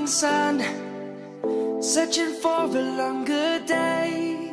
sun, searching for a longer day.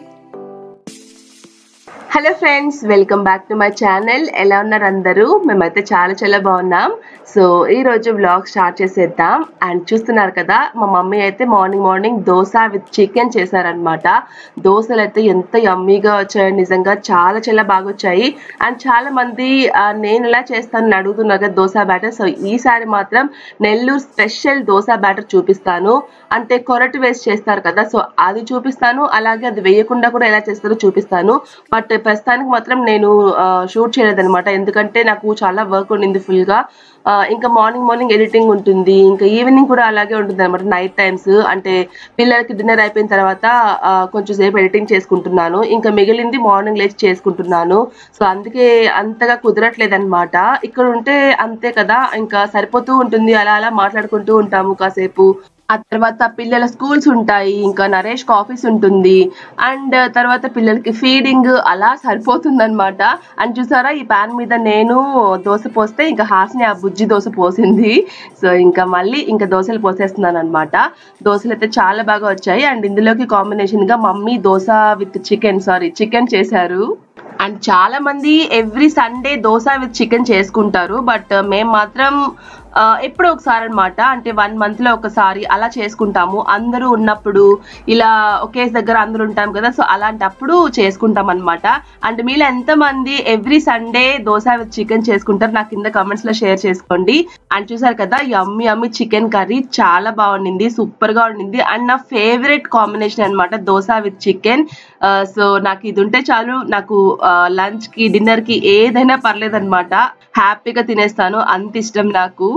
Hello friends welcome back to my channel ఎలా ఉన్నారు అందరూ మేమైతే చాలా చాలా బాగున్నాం సో ఈ రోజు వ్లాగ్ స్టార్ట్ చేసేద్దాం అండ్ చూస్తున్నారు కదా మా మమ్మీ అయితే morning morning dosa with chicken చేశారనమాట దోశలు అయితే ఎంత యమ్మీగా వచ్చాయో నిజంగా చాలా చాలా బాగా వచ్చాయి అండ్ చాలా మంది ఆ, నేను ఎలా చేస్తానని అడుగుతున్నారు కదా దోశ బ్యాటర్ సో ఈసారి మాత్రం నెల్లూరు స్పెషల్ దోశ బ్యాటర్ చూపిస్తాను అంటే కొరటి వేసి చేస్తారు కదా సో అది చూపిస్తాను అలాగే అది వేయకుండా కూడా ఎలా చేస్తారో చూపిస్తాను బట్ ప్రస్తుతానికి మాత్రం నేను షూట్ చేయలేదన్నమాట ఎందుకంటే నాకు చాలా వర్క్ ఉండింది full గా ఆ, ఇంకా మార్నింగ్ మార్నింగ్ ఎడిటింగ్ ఉంటుంది ఇంకా ఈవినింగ్ కూడా అలాగే ఉంటుంది అనమాట నైట్ టైమ్స్ అంటే పిల్లలకి డిన్నర్ అయిపోయిన తర్వాత ఆ, కొంచెం సేపు ఎడిటింగ్ చేసుకుంటున్నాను ఇంకా మిగిలింది మార్నింగ్ లేచి చేసుకుంటున్నాను సో అందుకే అంతగా కుదరట్లేదు అనమాట ఇక్కడ ఉంటే అంతే కదా ఇంకా సరిపోతూ ఉంటుంది అలా అలా మాట్లాడుకుంటూ ఉంటాము కాసేపు ఆ తర్వాత పిల్లల స్కూల్స్ ఉంటాయి ఇంకా నరేష్ ఆఫీస్ ఉంటుంది అండ్ తర్వాత పిల్లలకి ఫీడింగ్ అలా సరిపోతుంది అనమాట అండ్ చూసారా ఈ పాన్ మీద నేను దోశ పోస్తే ఇంకా హాస్ని ఆ బుజ్జి దోశ పోసింది సో ఇంకా మళ్ళీ ఇంకా దోశలు పోసేస్తున్నాను అనమాట దోశలు అయితే చాలా బాగా వచ్చాయి అండ్ ఇందులోకి కాంబినేషన్ గా mummy dosa with chicken sorry chicken చేశారు అండ్ చాలా మంది every Sunday dosa with chicken చేసుకుంటారు బట్ మేము మాత్రం ఆ, ఎప్పుడో ఒకసారి అనమాట అంటే వన్ మంత్ లో ఒకసారి అలా చేసుకుంటాము అందరూ ఉన్నప్పుడు ఇలా ఒకే దగ్గర అందరూ ఉంటాం కదా సో అలాంటప్పుడు చేసుకుంటాం అనమాట అండ్ మీలో ఎంతమంది every Sunday dosa with chicken చేసుకుంటారు నాకు కింద కమెంట్స్ లో షేర్ చేసుకోండి అండ్ చూసారు కదా యమ్మి యమ్మి చికెన్ కర్రీ చాలా బాగుండింది సూపర్ గా ఉండింది అండ్ నా ఫేవరెట్ కాంబినేషన్ అన్నమాట దోశ విత్ చికెన్ సో నాకు ఇది ఉంటే చాలు నాకు లంచ్ కి డిన్నర్ కి ఏదైనా పర్లేదు అనమాట హ్యాపీగా తినేస్తాను అంత ఇష్టం నాకు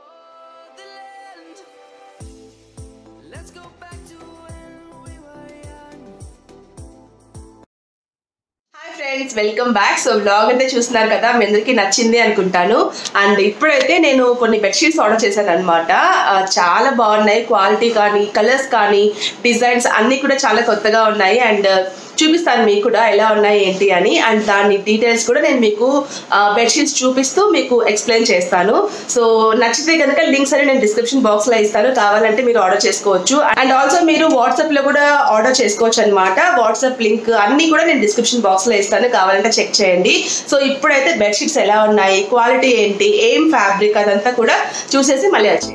Let's go back to when we were young. Hi friends welcome back so blog అయితే చూస్తున్నారు కదా మీ అందరికీ నచ్చింది అనుకుంటాను అండ్ ఇప్పుడైతే నేను కొన్ని బెడ్షీట్స్ ఆర్డర్ చేశాను అనమాట చాలా బాగున్నాయి క్వాలిటీ కానీ కలర్స్ కానీ డిజైన్స్ అన్నీ కూడా చాలా కొత్తగా ఉన్నాయి అండ్ చూపిస్తాను మీకు కూడా ఎలా ఉన్నాయి ఏంటి అని అండ్ దాని డీటెయిల్స్ కూడా నేను మీకు బెడ్షీట్స్ చూపిస్తూ మీకు ఎక్స్ప్లెయిన్ చేస్తాను సో నచ్చితే కనుక లింక్స్ అని నేను డిస్క్రిప్షన్ బాక్స్ లో ఇస్తాను కావాలంటే మీరు ఆర్డర్ చేసుకోవచ్చు అండ్ ఆల్సో మీరు వాట్సాప్ లో కూడా ఆర్డర్ చేసుకోవచ్చు అనమాట వాట్సాప్ లింక్ అన్ని కూడా నేను డిస్క్రిప్షన్ బాక్స్ లో ఇస్తాను కావాలంటే చెక్ చేయండి సో ఇప్పుడైతే బెడ్షీట్స్ ఎలా ఉన్నాయి క్వాలిటీ ఏంటి ఏం ఫ్యాబ్రిక్ అదంతా కూడా చూసేసి మళ్ళీ వచ్చేయండి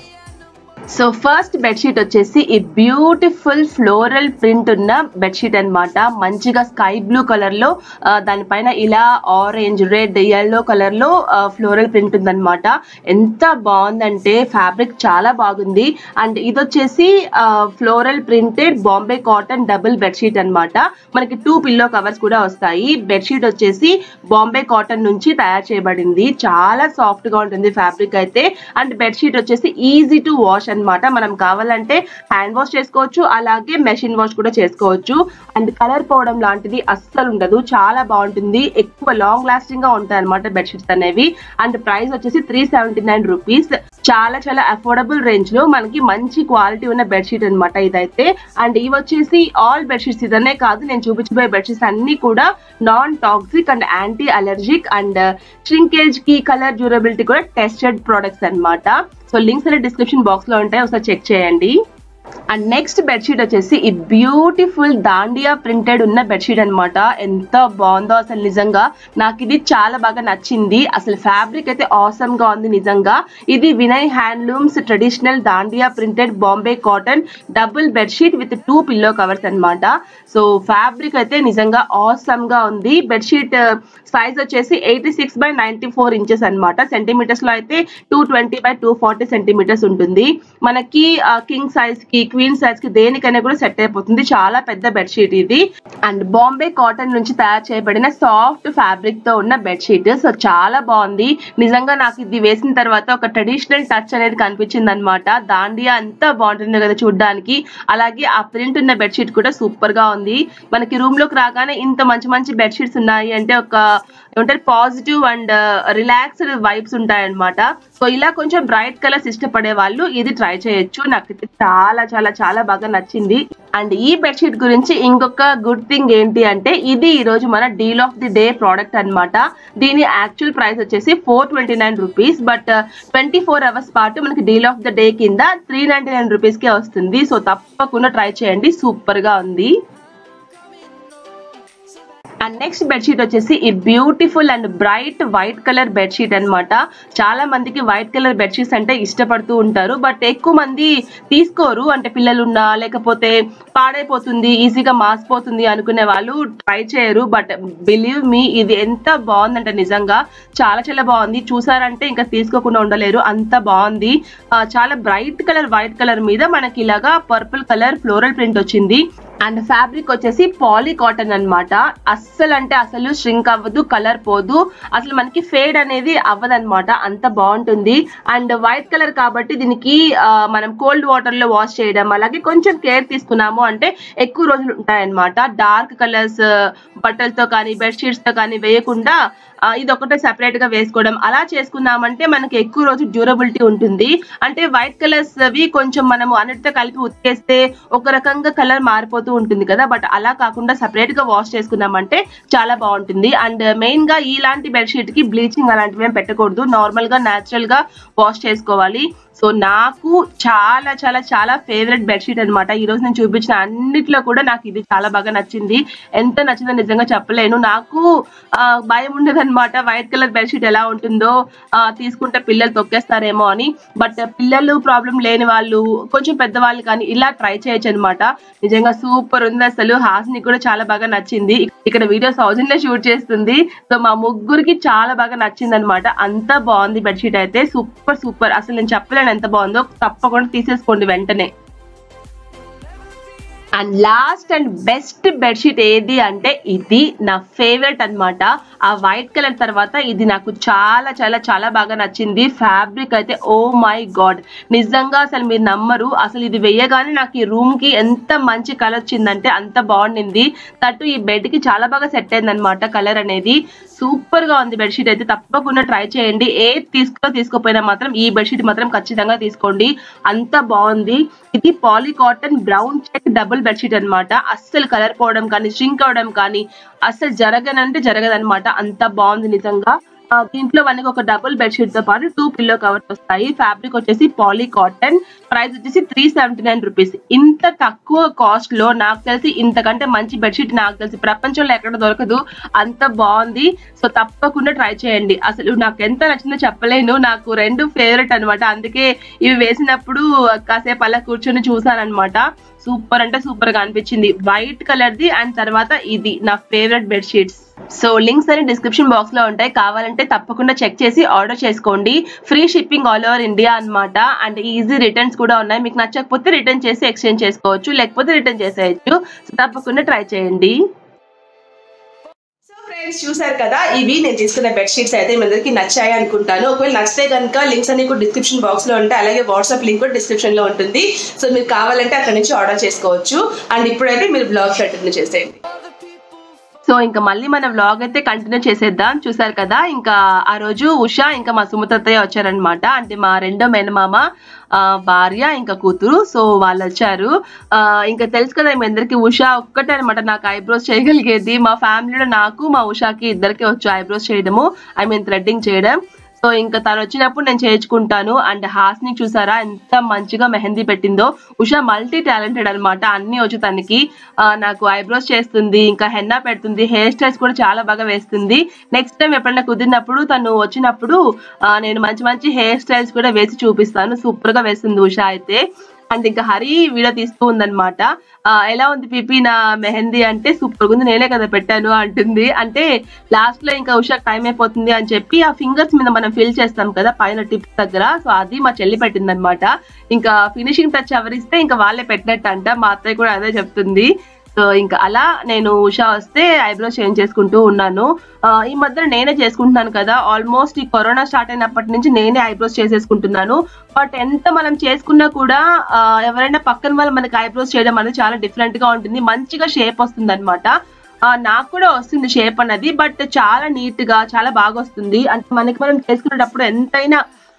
సో ఫస్ట్ బెడ్షీట్ వచ్చేసి ఈ బ్యూటిఫుల్ ఫ్లోరల్ ప్రింట్ ఉన్న బెడ్షీట్ అన్నమాట మంచిగా స్కై బ్లూ కలర్ లో ఆ, దానిపైన ఇలా ఆరెంజ్ రెడ్ ఎల్లో కలర్ లో ఫ్లోరల్ ప్రింట్ ఉందన్నమాట ఎంత బాగుందంటే ఫ్యాబ్రిక్ చాలా బాగుంది అండ్ ఇది వచ్చేసి floral printed Bombay cotton double bedsheet అన్నమాట మనకి టూ పిల్లో కవర్స్ కూడా వస్తాయి బెడ్షీట్ వచ్చేసి బాంబే కాటన్ నుంచి తయారు చేయబడింది చాలా సాఫ్ట్ గా ఉంటుంది ఫ్యాబ్రిక్ అయితే అండ్ బెడ్షీట్ వచ్చేసి ఈజీ టు వాష్ అన్నమాట మనం కావాలంటే హ్యాండ్ వాష్ చేసుకోవచ్చు అలాగే మెషిన్ వాష్ కూడా చేసుకోవచ్చు అండ్ కలర్ పోవడం లాంటిది అస్సలు ఉండదు చాలా బాగుంటుంది ఎక్కువ లాంగ్ లాస్టింగ్ గా ఉంటాయి అనమాట బెడ్షీట్స్ అనేవి అండ్ ప్రైస్ వచ్చేసి త్రీ సెవెంటీ నైన్ రూపీస్ చాలా చాలా అఫోర్డబుల్ రేంజ్ లో మనకి మంచి క్వాలిటీ ఉన్న బెడ్షీట్ అన్నమాట ఇదైతే అండ్ ఇవి వచ్చేసి ఆల్ బెడ్షీట్స్ ఇదనే కాదు నేను చూపించబోయే బెడ్షీట్స్ అన్ని కూడా non toxic and anti allergic and shrinkage కి కలర్ డ్యూరబిలిటీ కూడా టెస్టెడ్ ప్రొడక్ట్స్ అన్నమాట సో లింక్స్ అనే డిస్క్రిప్షన్ బాక్స్ లో ఉంటాయి ఒకసారి చెక్ చేయండి అండ్ నెక్స్ట్ బెడ్షీట్ వచ్చేసి ఈ బ్యూటిఫుల్ దాండియా ప్రింటెడ్ ఉన్న బెడ్షీట్ అన్నమాట ఎంత బాగుందో అసలు నిజంగా నాకు ఇది చాలా బాగా నచ్చింది అసలు ఫ్యాబ్రిక్ అయితే ఆసమ్ గా ఉంది నిజంగా ఇది Vinay handlooms traditional dandiya printed Bombay cotton double bedsheet with two pillow covers అన్నమాట సో ఫ్యాబ్రిక్ అయితే నిజంగా ఆసమ్ గా ఉంది బెడ్షీట్ సైజ్ వచ్చేసి eighty six by ninety four inches అనమాట సెంటీమీటర్స్ లో అయితే two twenty by two forty centimetres ఉంటుంది మనకి కింగ్ సైజ్ కి క్వీన్ సైజ్ కి దేనికైనా కూడా సెట్ అయిపోతుంది చాలా పెద్ద బెడ్షీట్ ఇది అండ్ బాంబే కాటన్ నుంచి తయారు చేయబడిన సాఫ్ట్ ఫ్యాబ్రిక్ తో ఉన్న బెడ్షీట్ సో చాలా బాగుంది నిజంగా నాకు ఇది వేసిన తర్వాత ఒక ట్రెడిషనల్ టచ్ అనేది కనిపించింది అనమాట దాండియా అంత బాగుంటుంది కదా చూడడానికి అలాగే ఆ ప్రింట్ ఉన్న బెడ్షీట్ కూడా సూపర్ గా ఉంది మనకి రూమ్ లోకి రాగానే ఇంత మంచి మంచి బెడ్షీట్స్ ఉన్నాయి అంటే ఒక ఏమంటారు పాజిటివ్ అండ్ రిలాక్స్డ్ వైబ్స్ ఉంటాయన్నమాట సో ఇలా కొంచెం బ్రైట్ కలర్స్ ఇష్టపడే వాళ్ళు ఇది ట్రై చేయొచ్చు నాకైతే చాలా చాలా చాలా చాలా బాగా నచ్చింది అండ్ ఈ బెడ్షీట్ గురించి ఇంకొక గుడ్ థింగ్ ఏంటి అంటే ఇది ఈ రోజు మన deal of the day product అన్నమాట దీని యాక్చువల్ ప్రైస్ వచ్చేసి four twenty nine rupees but twenty four hours పాటు మనకి డీల్ ఆఫ్ ద డే కింద త్రీ నైన్టీ నైన్ రూపీస్కే వస్తుంది సో తప్పకుండా ట్రై చేయండి సూపర్ గా ఉంది అండ్ నెక్స్ట్ బెడ్షీట్ వచ్చేసి ఈ beautiful and bright white colour bedsheet అన్నమాట చాలా మందికి వైట్ కలర్ బెడ్షీట్స్ అంటే ఇష్టపడుతూ ఉంటారు బట్ ఎక్కువ మంది తీసుకోరు అంటే పిల్లలు ఉన్నా లేకపోతే పాడైపోతుంది ఈజీగా మాసిపోతుంది అనుకునే వాళ్ళు ట్రై చేయరు బట్ బిలీవ్ మీ ఇది ఎంత బాగుందంటే నిజంగా చాలా చాలా బాగుంది చూసారంటే ఇంకా తీసుకోకుండా ఉండలేరు అంత బాగుంది ఆ, చాలా బ్రైట్ కలర్ వైట్ కలర్ మీద మనకి ఇలాగా పర్పుల్ కలర్ ఫ్లోరల్ ప్రింట్ వచ్చింది అండ్ ఫ్యాబ్రిక్ వచ్చేసి పాలీ కాటన్ అన్నమాట అస్సలు అంటే అసలు ష్రింక్ అవ్వదు కలర్ పోదు అసలు మనకి ఫేడ్ అనేది అవ్వదన్నమాట అంత బాగుంటుంది అండ్ వైట్ కలర్ కాబట్టి దీనికి ఆ, మనం కోల్డ్ వాటర్ లో వాష్ చేయడం అలాగే కొంచెం కేర్ తీసుకున్నాము అంటే ఎక్కువ రోజులు ఉంటాయన్నమాట డార్క్ కలర్స్ బట్టలతో కానీ బెడ్షీట్స్ తో కానీ వేయకుండా ఆ, ఇది ఒకటే సెపరేట్ గా వేసుకోవడం అలా చేసుకున్నామంటే మనకి ఎక్కువ రోజు డ్యూరబిలిటీ ఉంటుంది అంటే వైట్ కలర్స్ అవి కొంచెం మనము అన్నిటితో కలిపి ఉతికేస్తే ఒక రకంగా కలర్ మారిపోతూ ఉంటుంది కదా బట్ అలా కాకుండా సెపరేట్ గా వాష్ చేసుకున్నామంటే చాలా బాగుంటుంది అండ్ మెయిన్ గా ఇలాంటి బెడ్షీట్ కి బ్లీచింగ్ అలాంటివి ఏం పెట్టకూడదు నార్మల్ గా న్యాచురల్ గా వాష్ చేసుకోవాలి సో నాకు చాలా చాలా చాలా ఫేవరెట్ బెడ్షీట్ అనమాట ఈ రోజు నేను చూపించిన అన్నిట్లో కూడా నాకు ఇది చాలా బాగా నచ్చింది ఎంత నచ్చిందో నిజంగా చెప్పలేను నాకు ఆ, భయం ఉండదు అనమాట వైట్ కలర్ బెడ్షీట్ ఎలా ఉంటుందో ఆ, తీసుకుంటే పిల్లలు తొక్కేస్తారేమో అని బట్ పిల్లలు ప్రాబ్లం లేని వాళ్ళు కొంచెం పెద్దవాళ్ళు కానీ ఇలా ట్రై చేయొచ్చు అనమాట నిజంగా సూపర్ ఉంది అసలు హాస్ని కూడా చాలా బాగా నచ్చింది ఇక్కడ వీడియో సౌజన్య షూట్ చేస్తుంది సో మా ముగ్గురికి చాలా బాగా నచ్చింది అనమాట అంత బాగుంది బెడ్షీట్ అయితే సూపర్ సూపర్ అసలు నేను చెప్పలేను ఎంత బాగుందో తప్పకుండా తీసేసుకోండి వెంటనే and last and best bedsheet ఏది అంటే ఇది నా ఫేవరెట్ అన్నమాట ఆ వైట్ కలర్ తర్వాత ఇది నాకు చాలా చాలా చాలా బాగా నచ్చింది ఫ్యాబ్రిక్ అయితే ఓ మై గాడ్ నిజంగా అసలు మీరు నమ్మరు అసలు ఇది వేయగానే నాకు ఈ రూమ్ కి ఎంత మంచి కలర్ వచ్చిందంటే అంత బాగుండింది తట్టు ఈ బెడ్ కి చాలా బాగా సెట్ అయింది అనమాట కలర్ అనేది సూపర్ గా ఉంది బెడ్షీట్ అయితే తప్పకుండా ట్రై చేయండి ఏ తీసుకో తీసుకోపోయినా మాత్రం ఈ బెడ్షీట్ మాత్రం ఖచ్చితంగా తీసుకోండి అంత బాగుంది ఇది poly cotton brown check double bedsheet అన్నమాట అస్సలు కలర్ పోవడం కానీ ష్రింక్ అవడం కానీ అస్సలు జరగనంటే జరగదన్నమాట అంత బాగుంది నిజంగా ఆ, దీంట్లో మనకి ఒక డబుల్ బెడ్షీట్ తో పాటు టూ పిల్లో కవర్స్ వస్తాయి ఫ్యాబ్రిక్ వచ్చేసి పాలీ కాటన్ ప్రైస్ వచ్చేసి త్రీ సెవెంటీ నైన్ రూపీస్ ఇంత తక్కువ కాస్ట్ లో నాకు తెలిసి ఇంతకంటే మంచి బెడ్షీట్ నాకు తెలిసి ప్రపంచంలో ఎక్కడ దొరకదు అంత బాగుంది సో తప్పకుండా ట్రై చేయండి అసలు నాకు ఎంత నచ్చిందో చెప్పలేను నాకు రెండు ఫేవరెట్ అన్నమాట అందుకే ఇవి వేసినప్పుడు కాసేపు అలా కూర్చొని చూసాను అనమాట సూపర్ అంటే సూపర్ గా అనిపించింది వైట్ కలర్ ది అండ్ తర్వాత ఇది నా ఫేవరెట్ బెడ్షీట్స్ సో లింక్స్ అన్ని డిస్క్రిప్షన్ బాక్స్ లో ఉంటాయి కావాలంటే తప్పకుండా చెక్ చేసి ఆర్డర్ చేసుకోండి free shipping all over India అన్నమాట అండ్ ఈజీ రిటర్న్స్ కూడా ఉన్నాయి మీకు నచ్చకపోతే రిటర్న్ చేసి ఎక్స్చేంజ్ చేసుకోవచ్చు లేకపోతే రిటర్న్ చేసేయచ్చు సో తప్పకుండా ట్రై చేయండి సో ఫ్రెండ్స్ చూసారు కదా ఇవి నేను తీసుకున్న బెడ్షీట్స్ అయితే మీ అందరికి నచ్చాయి అనుకుంటాను ఒకవేళ నచ్చితే కనుక లింక్స్ అన్ని కూడా డిస్క్రిప్షన్ బాక్స్ లో ఉంటాయి అలాగే వాట్సాప్ లింక్ కూడా డిస్క్రిప్షన్ లో ఉంటుంది సో మీరు కావాలంటే అక్కడ నుంచి ఆర్డర్ చేసుకోవచ్చు అండ్ ఇప్పుడైతే మీరు బ్లాగ్ కంటిన్యూ చేసేయండి సో ఇంకా మళ్ళీ మన వ్లాగ్ అయితే కంటిన్యూ చేసేద్దాం చూసారు కదా ఇంకా ఆ రోజు ఉషా ఇంకా మా సుమతత్తయ్య వచ్చారనమాట అంటే మా రెండో మేనమామ ఆ, భార్య ఇంకా కూతురు సో వాళ్ళు వచ్చారు ఆ, ఇంకా తెలుసు కదా మీ అందరికి ఉషా ఒక్కటే అనమాట నాకు ఐబ్రోస్ చేయగలిగేది మా ఫ్యామిలీలో నాకు మా ఉషాకి ఇద్దరికి వచ్చు ఐబ్రోస్ చేయడము ఐ మీన్ థ్రెడ్డింగ్ చేయడం సో ఇంకా తను వచ్చినప్పుడు నేను చేయించుకుంటాను అండ్ హాస్ని చూసారా ఎంత మంచిగా మెహందీ పెట్టిందో ఉషా మల్టీ టాలెంటెడ్ అనమాట అన్ని వచ్చు తనకి ఆ, నాకు ఐబ్రోస్ చేస్తుంది ఇంకా హెన్నా పెడుతుంది హెయిర్ స్టైల్స్ కూడా చాలా బాగా వేస్తుంది నెక్స్ట్ టైం ఎప్పుడైనా కుదిరినప్పుడు తను వచ్చినప్పుడు ఆ, నేను మంచి మంచి హెయిర్ స్టైల్స్ కూడా వేసి చూపిస్తాను సూపర్ గా వేస్తుంది ఉషా అయితే అండ్ ఇంకా హరి వీడియో తీస్తూ ఉందన్నమాట ఆ, ఎలా ఉంది పిపి నా మెహందీ అంటే సూపర్ ఉంది నేనే కదా పెట్టాను అంటుంది అంటే లాస్ట్ లో ఇంకా ఉషా టైం అయిపోతుంది అని చెప్పి ఆ ఫింగర్స్ మీద మనం ఫిల్ చేస్తాం కదా పైన టిప్స్ దగ్గర సో అది మా చెల్లి పెట్టింది అనమాట ఇంకా ఫినిషింగ్ టచ్ ఎవరిస్తే ఇంకా వాళ్ళే పెట్టినట్టు అంట మా అత్తయ్య కూడా అదే చెప్తుంది సో ఇంకా అలా నేను ఉషా వస్తే ఐబ్రోస్ చేంజ్ చేసుకుంటూ ఉన్నాను ఆ, ఈ మధ్యన నేనే చేసుకుంటున్నాను కదా ఆల్మోస్ట్ ఈ కరోనా స్టార్ట్ అయినప్పటి నుంచి నేనే ఐబ్రోస్ చేసేసుకుంటున్నాను బట్ ఎంత మనం చేసుకున్నా కూడా ఆ, ఎవరైనా పక్కన వాళ్ళు మనకి ఐబ్రోస్ చేయడం అనేది చాలా డిఫరెంట్ గా ఉంటుంది మంచిగా షేప్ వస్తుంది అనమాట నాకు కూడా వస్తుంది షేప్ అన్నది బట్ చాలా నీట్ గా చాలా బాగా వస్తుంది అంటే మనకి మనం చేసుకునేటప్పుడు ఎంతైనా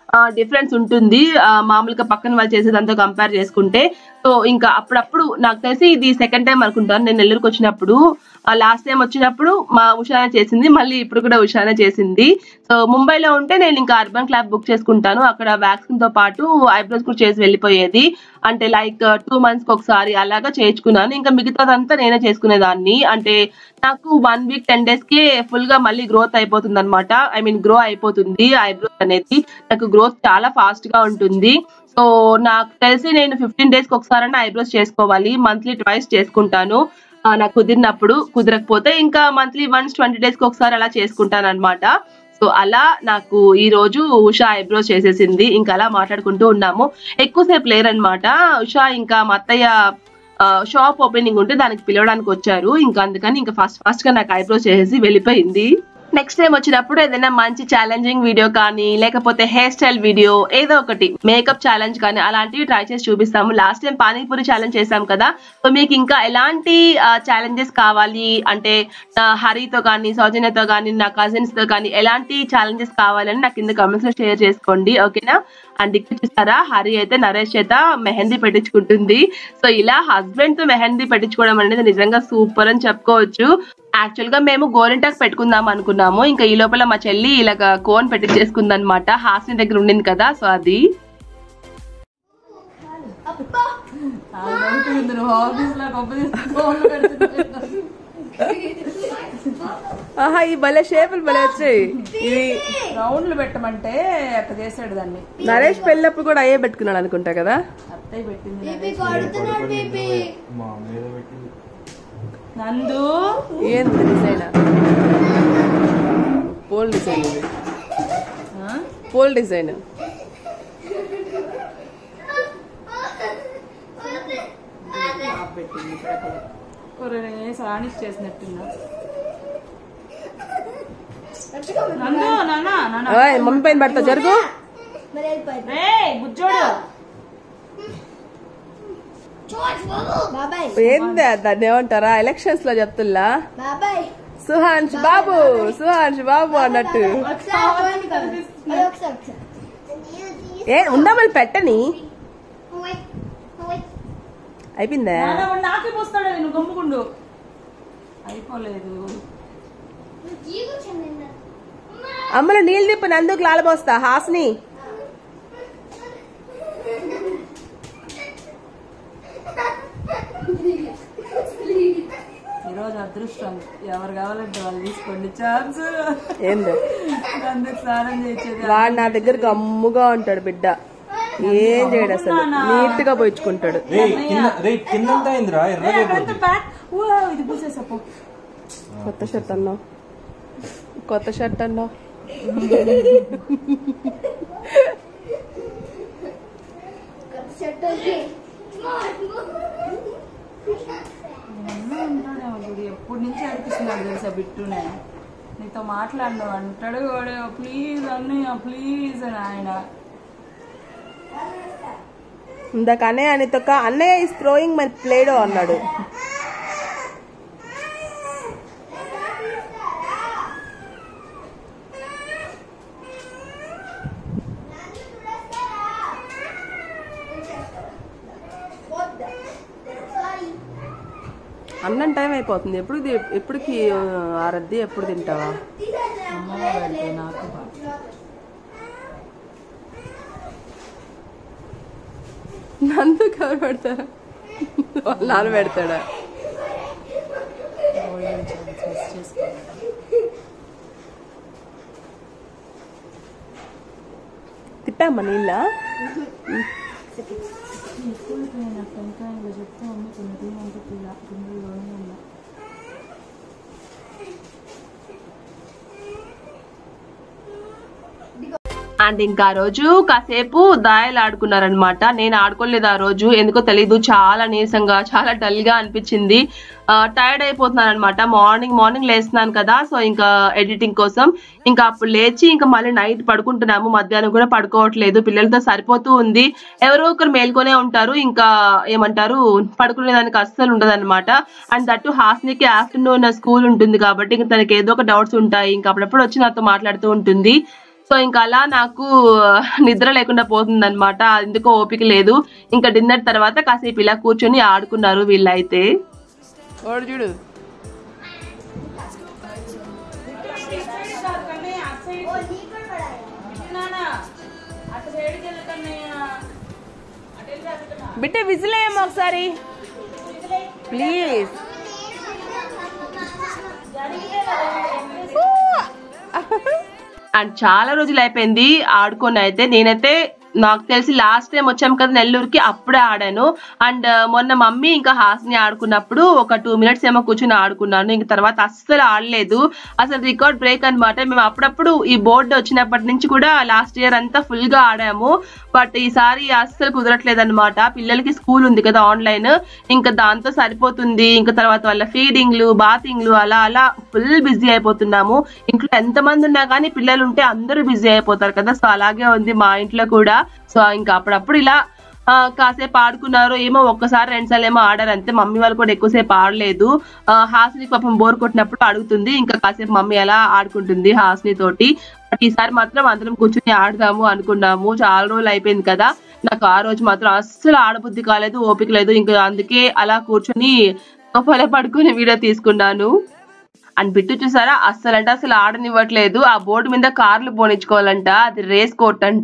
డిఫరెన్స్ ఉంటుంది ఆ, మామూలుగా పక్కన వాళ్ళు చేసేదంతా కంపేర్ చేసుకుంటే సో ఇంకా అప్పుడప్పుడు నాకు తెలిసి ఇది సెకండ్ టైం అనుకుంటాను నేను నెల్లూరుకి వచ్చినప్పుడు లాస్ట్ టైం వచ్చినప్పుడు మా ఉషానే చేసింది మళ్ళీ ఇప్పుడు కూడా ఉషానే చేసింది సో ముంబైలో ఉంటే నేను ఇంకా అర్బన్ క్లాబ్ బుక్ చేసుకుంటాను అక్కడ వ్యాక్సిన్ తో పాటు ఐబ్రోస్ కూడా చేసి వెళ్ళిపోయేది అంటే లైక్ టూ మంత్స్ కి ఒకసారి అలాగా చేయించుకున్నాను ఇంకా మిగతాదంతా నేనే చేసుకునేదాన్ని అంటే నాకు వన్ వీక్ టెన్ డేస్ కి ఫుల్ గా మళ్ళీ గ్రోత్ అయిపోతుంది అనమాట ఐ మీన్ గ్రో అయిపోతుంది ఐబ్రోస్ అనేది నాకు గ్రోత్ చాలా ఫాస్ట్ గా ఉంటుంది సో నాకు తెలిసి నేను ఫిఫ్టీన్ డేస్ కి ఒకసారి ఐబ్రోస్ చేసుకోవాలి మంత్లీ ట్వైస్ చేసుకుంటాను ఆ, నాకు కుదిరినప్పుడు కుదరకపోతే ఇంకా మంత్లీ వన్స్ ట్వంటీ డేస్ కి ఒకసారి అలా చేసుకుంటాను అనమాట సో అలా నాకు ఈ రోజు ఉషా ఐబ్రోస్ చేసేసింది ఇంకా అలా మాట్లాడుకుంటూ ఉన్నాము ఎక్కువసేపు లేరనమాట ఉషా ఇంకా మా అత్తయ్య షాప్ ఓపెనింగ్ ఉంటే దానికి పిలవడానికి వచ్చారు ఇంకా అందుకని ఇంకా ఫాస్ట్ ఫాస్ట్ గా నాకు ఐబ్రోస్ చేసేసి వెళ్ళిపోయింది నెక్స్ట్ టైం వచ్చినప్పుడు ఏదైనా మంచి ఛాలెంజింగ్ వీడియో కానీ లేకపోతే హెయిర్ స్టైల్ వీడియో ఏదో ఒకటి మేకప్ ఛాలెంజ్ కానీ అలాంటివి ట్రై చేసి చూపిస్తాము లాస్ట్ టైం పానీపూరి ఛాలెంజ్ చేసాం కదా సో మీకు ఇంకా ఎలాంటి ఛాలెంజెస్ కావాలి అంటే నా హరితో కానీ సౌజన్యతో కానీ నా కజిన్స్ తో కానీ ఎలాంటి ఛాలెంజెస్ కావాలని నాకు కింద కామెంట్స్ లో షేర్ చేసుకోండి ఓకేనా అండ్ ఇక్కడ చూస్తారా హరి అయితే నరేష్ చేత మెహందీ పెట్టించుకుంటుంది సో ఇలా హస్బెండ్ తో మెహందీ పెట్టించుకోవడం అనేది నిజంగా సూపర్ అని చెప్పుకోవచ్చు యాక్చువల్ గా మేము గోరింటాకు పెట్టుకుందాం అనుకున్నాము ఇంకా ఈ లోపల మా చెల్లి ఇలాగ కోన్ పెట్టించేసుకుంది అనమాట హాస్ని దగ్గర ఉండింది కదా సో అది ఆహా ఈ భలే షేపులు భలే వచ్చాయి ఇవి రౌండ్లు పెట్టమంటే అట్లా చేసాడు దాన్ని నరేష్ పెళ్ళప్పుడు కూడా అయ్యే పెట్టుకున్నాడు అనుకుంటా కదా అత్తయ్య పెట్టింది బేబీ కొడుతున్నాడు బేబీ మా మీద పెట్టి నందు ఏంది డిజైన్ పోల్ డిజైన్ ఇది పోల్ డిజైన్ పాప పెట్టింది ఒరే సానిష్ చేసినట్టున్నా నందు నాన్న నాన్న ఓయ్ మమ్మీ పైన పడతా జరుగు మరి వెళ్ళిపోయింది రే బుజ్జోడు బాబాయ్ ఏంది దాన్ని ఏమంటారా ఎలక్షన్స్ లో చెప్తుల్లా బాబాయ్ సుహాన్ష్ బాబు సుహాన్ష్ బాబు అన్నట్టు ఒకసారి చూడండి కదా. అది ఒకసారి ఒకసారి ఏ ఉందా మళ్ళీ పెట్టని అయిపోయిందా నాన్న వాడు నాకే పోస్తాడు నువ్వు గమ్ముకుండు అయిపోలేదు అమ్మలో నీళ్ళు తిప్పి నందుకు లాలబోస్తా హాస్ని ఈరోజు అదృష్టం ఎవరు కావాలంటే వాళ్ళు తీసుకోండి ఛాన్స్ ఏంది అందుకు స్నానం చేసేది వాడు నా దగ్గర గమ్ముగా ఉంటాడు బిడ్డ ఏం చేయడు అసలు నీట్ గా పోయించుకుంటాడు రే కింద రే కిందంతా అయిందిరా ఎర్రగా పెద్ద ప్యాక్ ఊ, ఇది పూసేసపో కొత్త షర్ట్ అన్నావు కొత్త షర్ట్ అన్నావు ఉంటాడేమో గుడి ఎప్పటి నుంచి అనిపిస్తున్నాడు తెలుసా బిట్టునే నీతో మాట్లాడినా అంటాడు వాడు ప్లీజ్ అన్నయ్య ప్లీజ్ అని ఆయన ఇందాక అన్నయ్య అనితొక్క అన్నయ్య ఇస్ థ్రోయింగ్ మై ప్లేడో అన్నాడు అన్నం టైం అయిపోతుంది ఎప్పుడు ది- ఎప్పుడుకి ఆ రద్దీ ఎప్పుడు తింటావా అమ్మ పెడితే నాకు బాగా. నందుకు ఎవరు పెడతారా వాళ్ళ నాన్న పెడతాడా గోల్డెన్ ఛాన్స్ మిస్ చేసుకోవాలి తిప్పామ్మా నీళ్ళ ఎక్కువైపోయిన టెంకాయలు చెప్తే అమ్మ కొన్ని దీనంతా పిల్ల గిన్నెలోనే ఉన్నా అండ్ ఇంకా ఆ రోజు కాసేపు దాయలు ఆడుకున్నారనమాట నేను ఆడుకోలేదు ఆ రోజు ఎందుకో తెలీదు చాలా నీరసంగా చాలా డల్ గా అనిపించింది టైర్డ్ అయిపోతున్నాను అనమాట మార్నింగ్ మార్నింగ్ లేస్తున్నాను కదా సో ఇంకా ఎడిటింగ్ కోసం ఇంకా అప్పుడు లేచి ఇంకా మళ్ళీ నైట్ పడుకుంటున్నాము మధ్యాహ్నం కూడా పడుకోవట్లేదు పిల్లలతో సరిపోతూ ఉంది ఎవరో ఒకరు మేల్కొనే ఉంటారు ఇంకా ఏమంటారు పడుకునే దానికి అస్సలు ఉండదు అనమాట అండ్ దట్టు హాస్నికి ఆఫ్టర్నూన్ స్కూల్ ఉంటుంది కాబట్టి ఇంకా తనకి ఏదో ఒక డౌట్స్ ఉంటాయి ఇంకా అప్పుడప్పుడు వచ్చి నాతో మాట్లాడుతూ ఉంటుంది సో ఇంకా అలా నాకు నిద్ర లేకుండా పోతుంది అనమాట ఎందుకో ఓపిక లేదు ఇంకా డిన్నర్ తర్వాత కాసేపు ఇలా కూర్చొని ఆడుకున్నారు వీళ్ళైతే వాడు చూడు బిడ్డ విజిలేయమ్మా ఒకసారి ప్లీజ్ అండ్ చాలా రోజులు అయిపోయింది ఆడుకొని అయితే నేనైతే నాకు తెలిసి లాస్ట్ టైం వచ్చాం కదా నెల్లూరుకి అప్పుడే ఆడాను అండ్ మొన్న మమ్మీ ఇంకా హాస్ని ఆడుకున్నప్పుడు ఒక టూ మినిట్స్ ఏమో కూర్చొని ఆడుకున్నాను ఇంక తర్వాత అస్సలు ఆడలేదు అసలు రికార్డ్ బ్రేక్ అన్నమాట మేము అప్పుడప్పుడు ఈ బోర్డు వచ్చినప్పటి నుంచి కూడా లాస్ట్ ఇయర్ అంతా full గా ఆడాము బట్ ఈసారి అస్సలు కుదరట్లేదు అనమాట పిల్లలకి స్కూల్ ఉంది కదా ఆన్లైన్ ఇంకా దాంతో సరిపోతుంది ఇంకా తర్వాత వాళ్ళ ఫీడింగ్లు బాతింగ్లు అలా అలా ఫుల్ బిజీ అయిపోతున్నాము ఇంట్లో ఎంతమంది ఉన్నా కానీ పిల్లలు ఉంటే అందరూ బిజీ అయిపోతారు కదా సో అలాగే ఉంది మా ఇంట్లో కూడా సో ఇంకా అప్పుడప్పుడు ఇలా ఆ, కాసేపు ఆడుకున్నారు ఏమో ఒక్కసారి రెండు సార్లు ఏమో ఆడారు అంతే మమ్మీ వాళ్ళు కూడా ఎక్కువసేపు ఆడలేదు ఆ, హాసిని పాపం బోర్ కొట్టినప్పుడు అడుగుతుంది ఇంకా కాసేపు మమ్మీ అలా ఆడుకుంటుంది హాసిని తోటి బట్ ఈసారి మాత్రం అందరం కూర్చుని ఆడదాము అనుకున్నాము చాలా రోజులు అయిపోయింది కదా నాకు ఆ రోజు మాత్రం అస్సలు ఆడబుద్ధి కాలేదు ఓపిక లేదు ఇంకా అందుకే అలా కూర్చొని సోఫాలో పడుకుని వీడియో తీసుకున్నాను అండ్ బిట్టు చూసారా అస్సలు అంటే అసలు ఆడనివ్వట్లేదు ఆ బోర్డు మీద కార్లు పోనిచ్చుకోవాలంట అది రేస్ కోర్ట్ అంట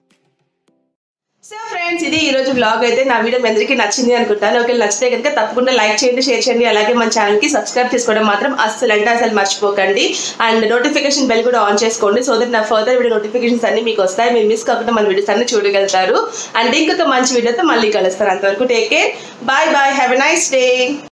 సో ఫ్రెండ్స్ ఇది ఈ రోజు బ్లాగ్ అయితే నా వీడియో మీ అందరికీ నచ్చింది అనుకుంటాను ఒకవేళ నచ్చితే కనుక తప్పకుండా లైక్ చేయండి షేర్ చేయండి అలాగే మన ఛానల్ కి సబ్స్క్రైబ్ చేసుకోవడం మాత్రం అస్సలు అంటే అసలు మర్చిపోకండి అండ్ నోటిఫికేషన్ బెల్ కూడా ఆన్ చేసుకోండి సో దట్ నా ఫర్దర్ వీడియో నోటిఫికేషన్స్ అన్ని మీకు వస్తాయి మీరు మిస్ కాకుండా మన వీడియోస్ అన్ని చూడగలుగుతారు అండ్ ఇంకొక మంచి వీడియోతో మళ్ళీ కలుస్తాను అంతవరకు take care bye bye have a nice day